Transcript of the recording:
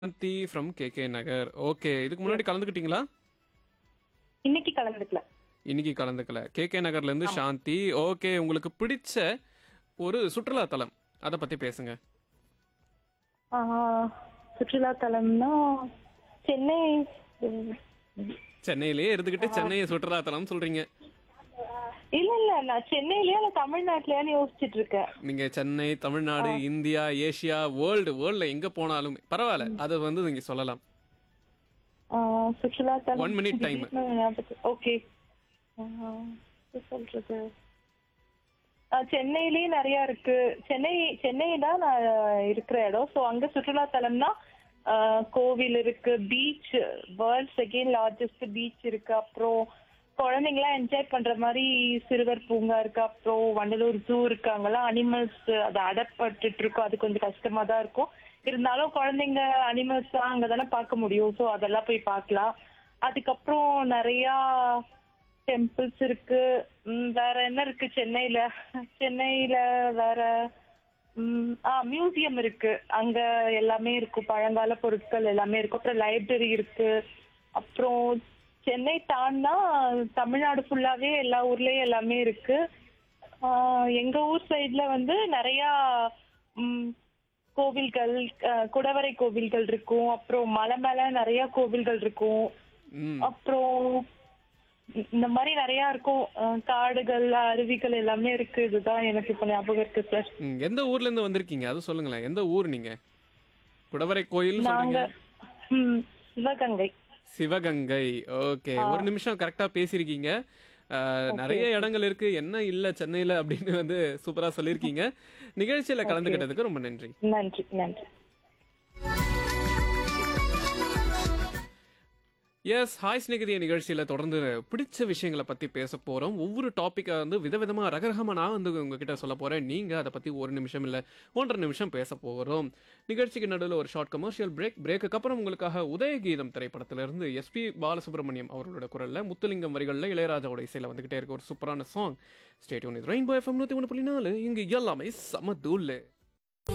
Shanti from K K Nagar okay இதுக்கு முன்னாடி கலந்துக்கிட்டீங்களா இன்னைக்கு கலந்துக்கல இன்னைக்கு கலந்துக்கல கேகே நகர்ல இருந்து சாந்தி ஓகே உங்களுக்கு பிடிச்ச ஒரு சுற்றுலா தலம் அதை பத்தி பேசுங்க ஆஹ், சுற்றுலா தலம்னா சென்னை உம், சென்னையிலேயே இருந்துகிட்டு சென்னையை சுற்றுலா தலம் சொல்றீங்க இல்ல இல்ல நான் சென்னையிலயா இல்ல தமிழ்நாட்டுலயான்னு யோசிச்சுட்டு இருக்கேன் நீங்க Chennai Tamil Nadu India Asia world வேர்ல்ட்ல எங்க போனாலும் பரவாயில்ல அதை வந்து நீங்க சொல்லலாம் ஆஹ், சுற்றுலா தலம் One minute time. ஓகே சொல்றது ஆஹ், சென்னையிலயே நிறைய இருக்கு சென்னை சென்னை தான் நான் இருக்கிற இடம் ஸோ அங்க சுற்றுலா தலம்னா ஆஹ், கோவில் இருக்கு beach world second largest beach இருக்கு அப்புறம் குழந்தைங்களாம் என்ஜாய் பண்ற மாதிரி சிறுவர் பூங்கா இருக்கு அப்புறம் வண்டலூர் ஜூ இருக்கு அங்கெல்லாம் அனிமல்ஸ் அது அடப்பட்டுட்டு இருக்கும் அது கொஞ்சம் கஷ்டமா தான் இருக்கும் இருந்தாலும் குழந்தைங்க அனிமல்ஸ் தான் அங்கதானே பார்க்க முடியும் ஸோ அதெல்லாம் போய் பார்க்கலாம் அதுக்கப்புறம் நிறையா டெம்பிள்ஸ் இருக்கு ம், வேற என்ன இருக்கு சென்னையில சென்னையில வேற ம், ஆ மியூசியம் இருக்கு அங்க எல்லாமே இருக்கும் பழங்கால பொருட்கள் எல்லாமே இருக்கு அப்புறம் லைப்ரரி இருக்கு அப்புறம் சென்னை தாண்டா தமிழ்நாடு ஃபுல்லாவே எல்லா ஊர்லயும் எல்லாமே இருக்கு ஆ, எங்க ஊர் சைடுல வந்து நிறைய ம், கோவில்கள் ஆ, குடவரை கோவில்கள் இருக்கும் அப்புறம் மலை மேல நிறைய கோவில்கள் இருக்கும் ம் அப்புறம் இ- இந்த மாதிரி நிறைய இருக்கும் அஹ் காடுகள் அருவிகள் எல்லாமே இருக்கு இதுதான் எனக்கு இப்ப ஞாபகம் இருக்கு சார் ம், எந்த ஊர்ல இருந்து வந்திருக்கீங்க அது சொல்லுங்களேன் எந்த ஊர் நீங்க குடவரை கோயில் நாங்க சொல்றீங்க ம், சிவகங்கை சிவகங்கை ஓகே ஒரு நிமிஷம் கரெக்டா பேசியிருக்கீங்க அஹ், நிறைய இடங்கள் இருக்கு என்ன இல்ல சென்னையில அப்படின்னு வந்து சூப்பரா சொல்லியிருக்கீங்க நிகழ்ச்சியில கலந்துக்கிட்டதுக்கு ரொம்ப நன்றி நன்றி நன்றி எஸ் ஹாய் ஸ்நேகிதிய நிகழ்ச்சியில் தொடர்ந்து பிடிச்ச விஷயங்களை பற்றி பேச போகிறோம் ஒவ்வொரு டாப்பிக்கை வந்து விதவிதமாக ரகரகமாக நான் வந்து உங்ககிட்ட சொல்ல போகிறேன் நீங்கள் அதை பற்றி ஒரு நிமிஷம் இல்லை ஒன்றரை நிமிஷம் பேச போகிறோம் நிகழ்ச்சிக்கு நடுவில் ஒரு ஷார்ட் கமர்ஷியல் பிரேக் பிரேக்குக்கு அப்புறம் உங்களுக்காக உதயகீதம் திரைப்படத்திலிருந்து எஸ்பி பாலசுப்ரமணியம் அவர்களோட குரலில் முத்துலிங்கம் வரிகளில் இளையராஜாவோட இசையில் வந்துகிட்டே இருக்க ஒரு சூப்பரான சாங் ஸ்டேடியோன் இது ரெயின்போ எஃப்எம் நூற்றி ஒன்று புள்ளி நாலு இங்கே எல்லாமே சம தூள்